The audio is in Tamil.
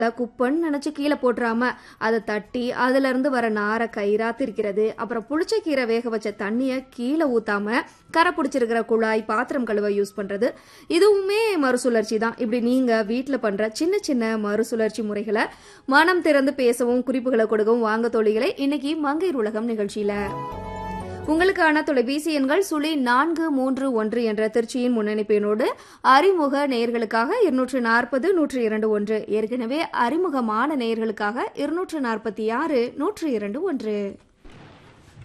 குப்பைன்னு நினைச்சு கீழே போட்டுறாம அதை தட்டி அதுல இருந்து வர நாரை கயிறா திரிக்கிறது அப்புறம் புளிச்ச கீரை வேக வச்ச தண்ணிய கீழே ஊத்தாம கரை பிடிச்சிருக்கிற குழாய் பாத்திரம் கழுவ யூஸ் பண்றது இதுவுமே மறுசுழற்சி தான் இப்படி நீங்க வீட்ல பண்ற சின்ன சின்ன மறுசுழற்சி முறைகளை மனம் திறந்து பேசவும் குறிப்புகளை கொடுக்கவும் வாங்க தோழிகளை இன்னைக்கு மங்கையர் உலகம் நிகழ்ச்சியில உங்களுக்கான தொலைபேசி எண்கள் சுழி நான்கு மூன்று ஒன்று என்ற திருச்சியின் முன்னணிப்பு எண்ணோடு அறிமுக நேயர்களுக்காக இருநூற்று நாற்பது நூற்று இரண்டு ஒன்று ஏற்கனவே அறிமுகமான நேயர்களுக்காக இருநூற்று நாற்பத்தி ஆறு நூற்று இரண்டு ஒன்று